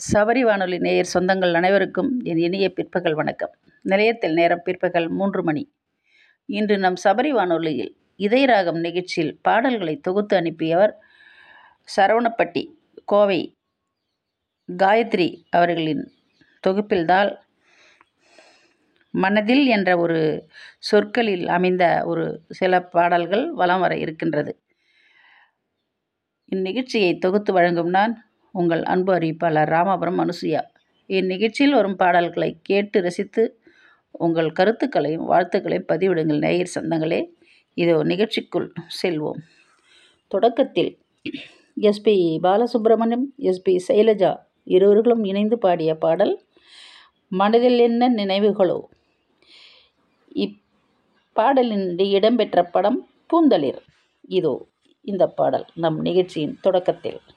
சபரி வானொலி நேயர் சொந்தங்கள் அனைவருக்கும் என் இனிய பிற்பகல் வணக்கம் நிலையத்தில் நேரம் பிற்பகல் மூன்று மணி இன்று நம் சபரி வானொலியில் இதயராகம் நிகழ்ச்சியில் பாடல்களை தொகுத்து அனுப்பியவர் சரவணப்பட்டி கோவை காயத்ரி அவர்களின் தொகுப்பில்தான் மனதில் என்ற ஒரு சொற்களில் அமைந்த ஒரு சில பாடல்கள் வலம் வர இருக்கின்றது இந்நிகழ்ச்சியை தொகுத்து வழங்கும் நான் உங்கள் அன்பு அறிவிப்பாளர் ராமபுரம் அனுசுயா இந்நிகழ்ச்சியில் வரும் பாடல்களை கேட்டு ரசித்து உங்கள் கருத்துக்களையும் வாழ்த்துக்களையும் பதிவிடுங்கள் நேயர் சொந்தங்களே இதோ நிகழ்ச்சிக்குள் செல்வோம் தொடக்கத்தில் எஸ்பி பாலசுப்ரமணியம் எஸ்பி சைலஜா இருவர்களும் இணைந்து பாடிய பாடல் மனதில் என்ன நினைவுகளோ இப்பாடலின் இடம்பெற்ற படம் பூந்தளிர் இதோ இந்த பாடல் நம் நிகழ்ச்சியின் தொடக்கத்தில்